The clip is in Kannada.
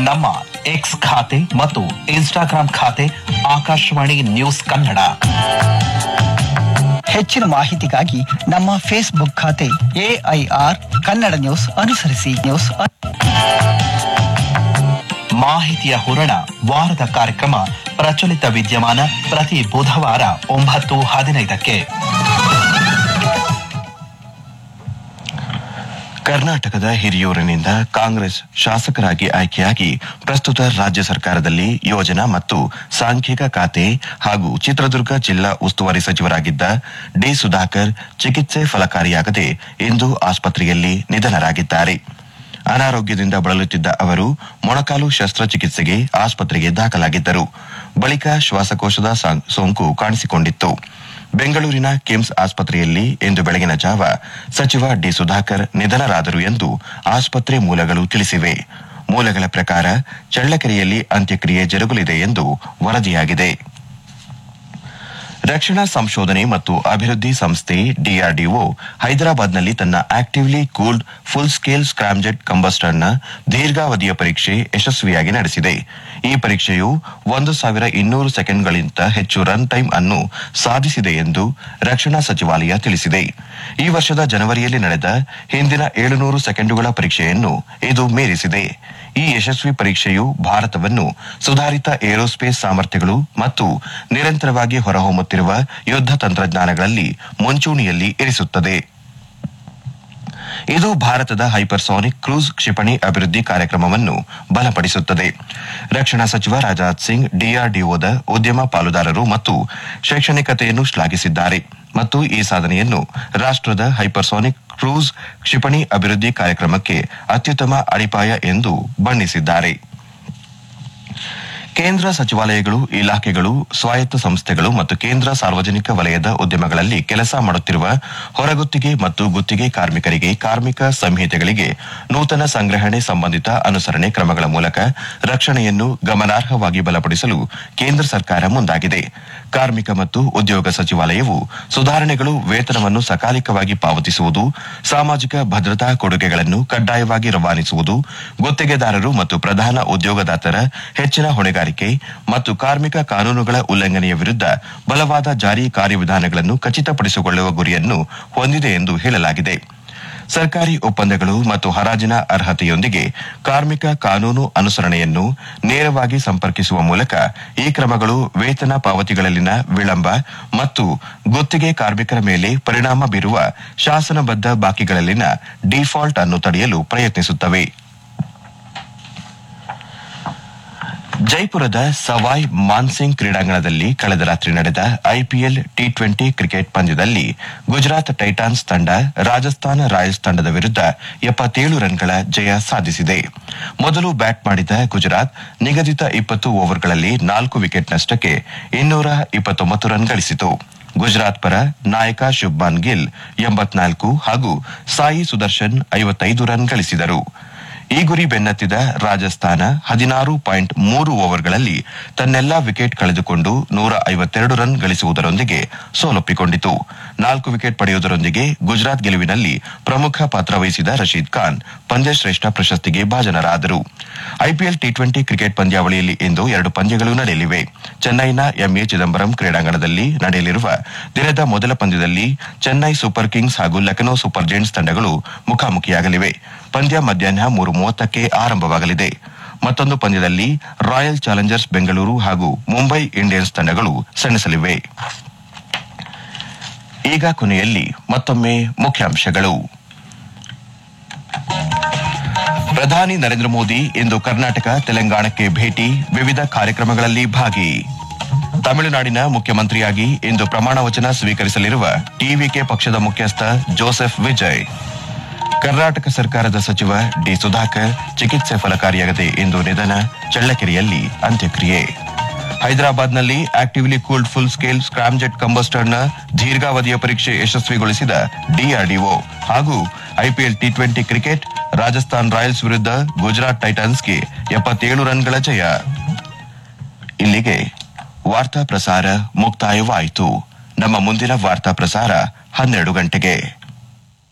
ನಮ್ಮ ಎಕ್ಸ್ ಖಾತೆ ಮತ್ತು ಇನ್ಸ್ಟಾಗ್ರಾಂ ಖಾತೆ ಆಕಾಶವಾಣಿ ನ್ಯೂಸ್ ಕನ್ನಡ ಹೆಚ್ಚಿನ ಮಾಹಿತಿಗಾಗಿ ನಮ್ಮ ಫೇಸ್ಬುಕ್ ಖಾತೆ ಎಐಆರ್ ಕನ್ನಡ ನ್ಯೂಸ್ ಅನುಸರಿಸಿ ನ್ಯೂಸ್ ಅ- ಮಾಹಿತಿಯ ಹೂರಣ ವಾರದ ಕಾರ್ಯಕ್ರಮ ಪ್ರಚಲಿತ ವಿದ್ಯಮಾನ ಪ್ರತಿ ಬುಧವಾರ ಒಂಬತ್ತು ಹದಿನೈದಕ್ಕೆ ಕರ್ನಾಟಕದ ಹಿರಿಯೂರಿನಿಂದ ಕಾಂಗ್ರೆಸ್ ಶಾಸಕರಾಗಿ ಆಯ್ಕೆಯಾಗಿ ಪ್ರಸ್ತುತ ರಾಜ್ಯ ಸರ್ಕಾರದಲ್ಲಿ ಯೋಜನಾ ಮತ್ತು ಸಾಂಖ್ಯಿಕ ಖಾತೆ ಹಾಗೂ ಚಿತ್ರದುರ್ಗ ಜಿಲ್ಲಾ ಉಸ್ತುವಾರಿ ಸಚಿವರಾಗಿದ್ದ ಡಿ ಸುಧಾಕರ್ ಚಿಕಿತ್ಸೆ ಫಲಕಾರಿಯಾಗದೆ ಇಂದು ಆಸ್ಪತ್ರೆಯಲ್ಲಿ ನಿಧನರಾಗಿದ್ದಾರೆ ಅನಾರೋಗ್ಯದಿಂದ ಬಳಲುತ್ತಿದ್ದ ಅವರು ಮೊಣಕಾಲು ಶಸ್ತ್ರಚಿಕಿತ್ಸೆಗೆ ಆಸ್ಪತ್ರೆಗೆ ದಾಖಲಾಗಿದ್ದರು ಬಳಿಕ ಶ್ವಾಸಕೋಶದ ಸಾಂ- ಸೋಂಕು ಕಾಣಿಸಿಕೊಂಡಿತ್ತು ಬೆಂಗಳೂರಿನ ಕಿಮ್ಸ್ ಆಸ್ಪತ್ರೆಯಲ್ಲಿ ಇಂದು ಬೆಳಗಿನ ಜಾವ ಸಚಿವ ಡಿ ಸುಧಾಕರ್ ನಿಧನರಾದರು ಎಂದು ಆಸ್ಪತ್ರೆ ಮೂಲಗಳು ತಿಳಿಸಿವೆ ಮೂಲಗಳ ಪ್ರಕಾರ ಚಳ್ಳಕೆರೆಯಲ್ಲಿ ಅಂತ್ಯಕ್ರಿಯೆ ಜರುಗಲಿದೆ ಎಂದು ವರದಿಯಾಗಿದೆ ರಕ್ಷಣಾ ಸಂಶೋಧನೆ ಮತ್ತು ಅಭಿವೃದ್ಧಿ ಸಂಸ್ಥೆ ಡಿಆರ್ಡಿಒ ಹೈದರಾಬಾದ್ನಲ್ಲಿ ತನ್ನ actively cooled full scale scramjet ಕಂಬಸ್ಟರ್ನ ದೀರ್ಘಾವಧಿಯ ಪರೀಕ್ಷೆ ಯಶಸ್ವಿಯಾಗಿ ನಡೆಸಿದೆ ಈ ಪರೀಕ್ಷೆಯು ಒಂದು ಸಾವಿರ ಇನ್ನೂರು ಸೆಕೆಂಡ್ಗಳಿಗಿಂತ ಹೆಚ್ಚು ರನ್ ಟೈಮ್ ಅನ್ನು ಸಾಧಿಸಿದೆ ಎಂದು ರಕ್ಷಣಾ ಸಚಿವಾಲಯ ತಿಳಿಸಿದೆ ಈ ವರ್ಷದ ಜನವರಿಯಲ್ಲಿ ನಡೆದ ಹಿಂದಿನ ಏಳುನೂರು ಸೆಕೆಂಡುಗಳ ಪರೀಕ್ಷೆಯನ್ನು ಇದು ಮೀರಿಸಿದೆ ಈ ಯಶಸ್ವಿ ಪರೀಕ್ಷೆಯು ಭಾರತವನ್ನು ಸುಧಾರಿತ ಏರೋಸ್ಪೇಸ್ ಸಾಮರ್ಥ್ಯಗಳು ಮತ್ತು ನಿರಂತರವಾಗಿ ಹೊರಹೊಮ್ಮುತ್ತಿರುವ ಯುದ್ಧ ತಂತ್ರಜ್ಞಾನಗಳಲ್ಲಿ ಮುಂಚೂಣಿಯಲ್ಲಿ ಇರಿಸುತ್ತದೆ ಇದು ಭಾರತದ ಹೈಪರ್ಸಾನಿಕ್ ಕ್ರೂಸ್ ಕ್ಷಿಪಣಿ ಅಭಿವೃದ್ಧಿ ಕಾರ್ಯಕ್ರಮವನ್ನು ಬಲಪಡಿಸುತ್ತದೆ ರಕ್ಷಣಾ ಸಚಿವ ರಾಜನಾಥ್ ಸಿಂಗ್ ಡಿಆರ್ಡಿಒದ ಉದ್ಯಮ ಪಾಲುದಾರರು ಮತ್ತು ಶೈಕ್ಷಣಿಕತೆಯನ್ನು ಶ್ಲಾಘಿಸಿದ್ದಾರೆ ಮತ್ತು ಈ ಸಾಧನೆಯನ್ನು ರಾಷ್ಟದ ಹೈಪರ್ಸಾನಿಕ್ ಕ್ರೂಸ್ ಕ್ಷಿಪಣಿ ಅಭಿವೃದ್ಧಿ ಕಾರ್ಯಕ್ರಮಕ್ಕೆ ಅತ್ಯುತ್ತಮ ಅಡಿಪಾಯ ಎಂದು ಬಣ್ಣಿಸಿದ್ದಾರೆ ಕೇಂದ್ರ ಸಚಿವಾಲಯಗಳು ಇಲಾಖೆಗಳು ಸ್ವಾಯತ್ತ ಸಂಸ್ಥೆಗಳು ಮತ್ತು ಕೇಂದ್ರ ಸಾರ್ವಜನಿಕ ವಲಯದ ಉದ್ಯಮಗಳಲ್ಲಿ ಕೆಲಸ ಮಾಡುತ್ತಿರುವ ಹೊರಗುತ್ತಿಗೆ ಮತ್ತು ಗುತ್ತಿಗೆ ಕಾರ್ಮಿಕರಿಗೆ ಕಾರ್ಮಿಕ ಸಂಹಿತೆಗಳಿಗೆ ನೂತನ ಸಂಗ್ರಹಣೆ ಸಂಬಂಧಿತ ಅನುಸರಣೆ ಕ್ರಮಗಳ ಮೂಲಕ ರಕ್ಷಣೆಯನ್ನು ಗಮನಾರ್ಹವಾಗಿ ಬಲಪಡಿಸಲು ಕೇಂದ್ರ ಸರ್ಕಾರ ಮುಂದಾಗಿದೆ ಕಾರ್ಮಿಕ ಮತ್ತು ಉದ್ಯೋಗ ಸಚಿವಾಲಯವು ಸುಧಾರಣೆಗಳು ವೇತನವನ್ನು ಸಕಾಲಿಕವಾಗಿ ಪಾವತಿಸುವುದು ಸಾಮಾಜಿಕ ಭದ್ರತಾ ಕೊಡುಗೆಗಳನ್ನು ಕಡ್ಡಾಯವಾಗಿ ರವಾನಿಸುವುದು ಗುತ್ತಿಗೆದಾರರು ಮತ್ತು ಪ್ರಧಾನ ಉದ್ಯೋಗದಾತರ ಹೆಚ್ಚಿನ ಹೊಣೆಗಾರಿಕೆ ಮತ್ತು ಕಾರ್ಮಿಕ ಕಾನೂನುಗಳ ಉಲ್ಲಂಘನೆಯ ವಿರುದ್ಧ ಬಲವಾದ ಜಾರಿ ಕಾರ್ಯವಿಧಾನಗಳನ್ನು ಖಚಿತಪಡಿಸಿಕೊಳ್ಳುವ ಗುರಿಯನ್ನು ಹೊಂದಿದೆ ಎಂದು ಹೇಳಲಾಗಿದೆ ಸರ್ಕಾರಿ ಒಪ್ಪಂದಗಳು ಮತ್ತು ಹರಾಜಿನ ಅರ್ಹತೆಯೊಂದಿಗೆ ಕಾರ್ಮಿಕ ಕಾನೂನು ಅನುಸರಣೆಯನ್ನು ನೇರವಾಗಿ ಸಂಪರ್ಕಿಸುವ ಮೂಲಕ ಈ ಕ್ರಮಗಳು ವೇತನ ಪಾವತಿಗಳಲ್ಲಿನ ವಿಳಂಬ ಮತ್ತು ಗುತ್ತಿಗೆ ಕಾರ್ಮಿಕರ ಮೇಲೆ ಪರಿಣಾಮ ಬೀರುವ ಶಾಸನಬದ್ಧ ಬಾಕಿಗಳಲ್ಲಿನ ಡಿಫಾಲ್ಟ್ ಅನ್ನು ತಡೆಯಲು ಪ್ರಯತ್ನಿಸುತ್ತವೆ ಜೈಪುರದ ಸವಾಯ್ ಮಾನ್ಸಿಂಗ್ ಕ್ರೀಡಾಂಗಣದಲ್ಲಿ ಕಳೆದ ರಾತ್ರಿ ನಡೆದ ಐಪಿಎಲ್ ಟಿ ಟ್ವೆಂಟಿ ಕ್ರಿಕೆಟ್ ಪಂದ್ಯದಲ್ಲಿ ಗುಜರಾತ್ ಟೈಟಾನ್ಸ್ ತಂಡ ರಾಜಸ್ಥಾನ ರಾಯಲ್ಸ್ ತಂಡದ ವಿರುದ್ಧ ಎಪ್ಪತ್ತೇಳು ರನ್ಗಳ ಜಯ ಸಾಧಿಸಿದೆ ಮೊದಲು ಬ್ಯಾಟ್ ಮಾಡಿದ ಗುಜರಾತ್ ನಿಗದಿತ ಇಪ್ಪತ್ತು ಓವರ್ಗಳಲ್ಲಿ ನಾಲ್ಕು ವಿಕೆಟ್ ನಷ್ಟಕ್ಕೆ ಇನ್ನೂರ ಇಪ್ಪತ್ತೊಂಬತ್ತು ರನ್ ಗಳಿಸಿತು ಗುಜರಾತ್ ಪರ ನಾಯಕ ಶುಭ್ಮಾನ್ ಗಿಲ್ ಎಂಬತ್ನಾಲ್ಕು ಹಾಗೂ ಸಾಯಿ ಸುದರ್ಶನ್ ಐವತ್ತೈದು ರನ್ ಗಳಿಸಿದರು ಈ ಗುರಿ ಬೆನ್ನತ್ತಿದ ರಾಜಸ್ಥಾನ ಹದಿನಾರು ಪಾಯಿಂಟ್ ಮೂರು ಓವರ್ಗಳಲ್ಲಿ ತನ್ನೆಲ್ಲಾ ವಿಕೆಟ್ ಕಳೆದುಕೊಂಡು ನೂರ ಐವತ್ತೆರಡು ರನ್ ಗಳಿಸುವುದರೊಂದಿಗೆ ಸೋಲೊಪ್ಪಿಕೊಂಡಿತು ನಾಲ್ಕು ವಿಕೆಟ್ ಪಡೆಯುವುದರೊಂದಿಗೆ ಗುಜರಾತ್ ಗೆಲುವಿನಲ್ಲಿ ಪ್ರಮುಖ ಪಾತ್ರ ವಹಿಸಿದ ರಶೀದ್ ಖಾನ್ ಪಂದ್ಯಶ್ರೇಷ್ಠ ಪ್ರಶಸ್ತಿಗೆ ಭಾಜನರಾದರು ಐಪಿಎಲ್ ಟಿ ಟ್ವೆಂಟಿ ಕ್ರಿಕೆಟ್ ಪಂದ್ಯಾವಳಿಯಲ್ಲಿ ಇಂದು ಎರಡು ಪಂದ್ಯಗಳು ನಡೆಯಲಿವೆ ಚೆನ್ನೈನ ಎಂಎ ಚಿದಂಬರಂ ಕ್ರೀಡಾಂಗಣದಲ್ಲಿ ನಡೆಯಲಿರುವ ದಿನದ ಮೊದಲ ಪಂದ್ಯದಲ್ಲಿ ಚೆನ್ನೈ ಸೂಪರ್ ಕಿಂಗ್ಸ್ ಹಾಗೂ ಲಖನೌ ಸೂಪರ್ ಜೈಂಟ್ಸ್ ತಂಡಗಳು ಮುಖಾಮುಖಿಯಾಗಲಿವೆ ಪಂದ್ಯ ಮಧ್ಯಾಹ್ನ ಮೂರು ಮೂವತ್ತಕ್ಕೆ ಆರಂಭವಾಗಲಿದೆ ಮತ್ತೊಂದು ಪಂದ್ಯದಲ್ಲಿ ರಾಯಲ್ ಚಾಲೆಂಜರ್ಸ್ ಬೆಂಗಳೂರು ಹಾಗೂ ಮುಂಬೈ ಇಂಡಿಯನ್ಸ್ ತಂಡಗಳು ಸೆಣಸಲಿವೆ ಈಗ ಕೊನೆಯಲ್ಲಿ ಮತ್ತೊಮ್ಮೆ ಮುಖ್ಯಾಂಶಗಳು ಪ್ರಧಾನಿ ನರೇಂದ್ರ ಮೋದಿ ಇಂದು ಕರ್ನಾಟಕ ತೆಲಂಗಾಣಕ್ಕೆ ಭೇಟಿ ವಿವಿಧ ಕಾರ್ಯಕ್ರಮಗಳಲ್ಲಿ ಭಾಗಿ ತಮಿಳುನಾಡಿನ ಮುಖ್ಯಮಂತ್ರಿಯಾಗಿ ಇಂದು ಪ್ರಮಾಣ ವಚನ ಸ್ವೀಕರಿಸಲಿರುವ ಟಿವಿಕೆ ಪಕ್ಷದ ಮುಖ್ಯಸ್ಥ ಜೋಸೆಫ್ ವಿಜಯ್ ಕರ್ನಾಟಕ ಸರ್ಕಾರದ ಸಚಿವ ಡಿ ಸುಧಾಕರ್ ಚಿಕಿತ್ಸೆ ಫಲಕಾರಿಯಾಗದೆ ಇಂದು ನಿಧನ ಚಳ್ಳಕೆರೆಯಲ್ಲಿ ಅಂತ್ಯಕ್ರಿಯೆ ಹೈದರಾಬಾದ್ನಲ್ಲಿ actively cooled full scale scramjet ಕಂಬಸ್ಟರ್ನ ದೀರ್ಘಾವಧಿಯ ಪರೀಕ್ಷೆ ಯಶಸ್ವಿಗೊಳಿಸಿದ ಡಿಆರ್ಡಿಒ ಹಾಗೂ IPL T twenty cricket Rajasthan Royals ವಿರುದ್ಧ ಗುಜರಾತ್ ಟೈಟನ್ಸ್ಗೆ ಎಪ್ಪತ್ತೇಳು ರನ್ಗಳ ಜಯ ಇಲ್ಲಿಗೆ ವಾರ್ತಾ ಪ್ರಸಾರ ಮುಕ್ತಾಯವಾಯಿತು ನಮ್ಮ ಮುಂದಿನ ವಾರ್ತಾ ಪ್ರಸಾರ ಹನ್ನೆರಡು ಗಂಟೆಗೆ